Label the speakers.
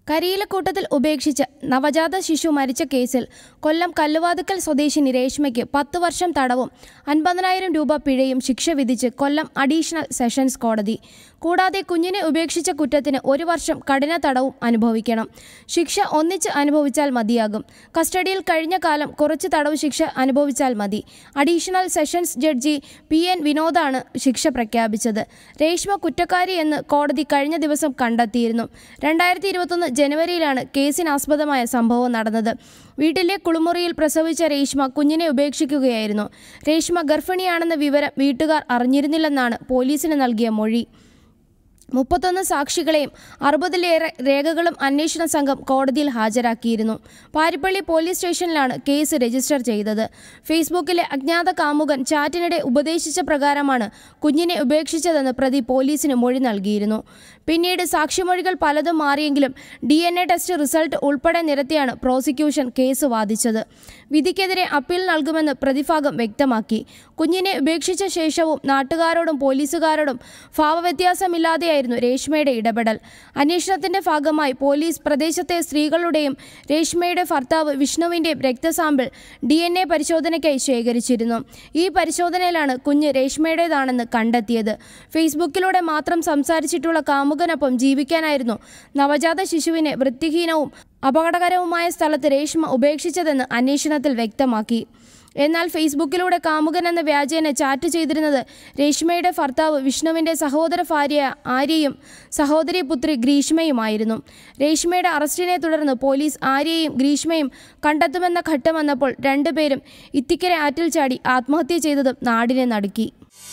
Speaker 1: കരിയിലക്കൂട്ടത്തിൽ ഉപേക്ഷിച്ച് നവജാത ശിശു മരിച്ച കേസിൽ കൊല്ലം കല്ലുവാതുക്കൽ സ്വദേശിനി രേഷ്മയ്ക്ക് പത്ത് വർഷം തടവും അൻപതിനായിരം രൂപ പിഴയും ശിക്ഷ വിധിച്ച് കൊല്ലം അഡീഷണൽ സെഷൻസ് കോടതി കൂടാതെ കുഞ്ഞിനെ ഉപേക്ഷിച്ച കുറ്റത്തിന് ഒരു വർഷം കഠിന തടവും അനുഭവിക്കണം ശിക്ഷ ഒന്നിച്ച് അനുഭവിച്ചാൽ മതിയാകും കസ്റ്റഡിയിൽ കഴിഞ്ഞ കാലം കുറച്ച് തടവ് ശിക്ഷ അനുഭവിച്ചാൽ മതി additional sessions judge P N വിനോദാണ് ശിക്ഷ പ്രഖ്യാപിച്ചത് രേഷ്മ കുറ്റക്കാരി എന്ന് കോടതി കഴിഞ്ഞ ദിവസം കണ്ടെത്തിയിരുന്നു രണ്ടായിരത്തി ഇരുപത്തൊന്ന് ജനുവരിയിലാണ് കേസിനാസ്പദമായ സംഭവം നടന്നത് വീട്ടിലെ കുളിമുറിയിൽ പ്രസവിച്ച രേഷ്മ കുഞ്ഞിനെ ഉപേക്ഷിക്കുകയായിരുന്നു രേഷ്മ ഗർഭിണിയാണെന്ന വിവരം വീട്ടുകാർ അറിഞ്ഞിരുന്നില്ലെന്നാണ് പോലീസിന് നൽകിയ മൊഴി മുപ്പത്തൊന്ന് സാക്ഷികളെയും അറുപതിലേറെ രേഖകളും അന്വേഷണ സംഘം കോടതിയിൽ ഹാജരാക്കിയിരുന്നു പാരിപ്പള്ളി പോലീസ് സ്റ്റേഷനിലാണ് കേസ് രജിസ്റ്റർ ചെയ്തത് ഫേസ്ബുക്കിലെ അജ്ഞാത കാമുകൻ ചാറ്റിനിടെ ഉപദേശിച്ച പ്രകാരമാണ് കുഞ്ഞിനെ ഉപേക്ഷിച്ചതെന്ന് പ്രതി പോലീസിന് മൊഴി നൽകിയിരുന്നു പിന്നീട് സാക്ഷിമൊഴികൾ പലതും മാറിയെങ്കിലും D N A test result ഉൾപ്പെടെ നിരത്തിയാണ് പ്രോസിക്യൂഷൻ കേസ് വാദിച്ചത് വിധിക്കെതിരെ അപ്പീൽ നൽകുമെന്ന് പ്രതിഭാഗം വ്യക്തമാക്കി കുഞ്ഞിനെ ഉപേക്ഷിച്ച ശേഷവും നാട്ടുകാരോടും പോലീസുകാരോടും ഭാവവ്യത്യാസമില്ലാതെയായിരുന്നു രേഷ്മയുടെ ഇടപെടൽ അന്വേഷണത്തിന്റെ ഭാഗമായി പോലീസ് പ്രദേശത്തെ സ്ത്രീകളുടെയും രേഷ്മയുടെ ഭർത്താവ് വിഷ്ണുവിൻ്റെയും രക്തസാമ്പിൾ ഡി എൻ എ പരിശോധനയ്ക്കായി ശേഖരിച്ചിരുന്നു ഈ പരിശോധനയിലാണ് കുഞ്ഞ് രേഷ്മയുടേതാണെന്ന് കണ്ടെത്തിയത് ഫേസ്ബുക്കിലൂടെ മാത്രം സംസാരിച്ചിട്ടുള്ള കാമുകനൊപ്പം ജീവിക്കാനായിരുന്നു നവജാത ശിശുവിനെ വൃത്തിഹീനവും അപകടകരവുമായ സ്ഥലത്ത് രേഷ്മ ഉപേക്ഷിച്ചതെന്ന് അന്വേഷണത്തിൽ വ്യക്തമാക്കി എന്നാൽ ഫേസ്ബുക്കിലൂടെ കാമുകൻ എന്ന വ്യാജേന ചാറ്റ് ചെയ്തിരുന്നത് രേഷ്മയുടെ ഭർത്താവ് വിഷ്ണുവിൻ്റെ സഹോദര ഭാര്യ ആര്യയും സഹോദരി പുത്രി ഗ്രീഷ്മയുമായിരുന്നു രേഷ്മയുടെ അറസ്റ്റിനെ തുടർന്ന് പോലീസ് ആര്യയും ഗ്രീഷ്മയും കണ്ടെത്തുമെന്ന ഘട്ടം വന്നപ്പോൾ രണ്ടുപേരും ഇത്തിക്കര ആറ്റിൽ ചാടി ആത്മഹത്യ ചെയ്തതും നാടിനെ നടുക്കി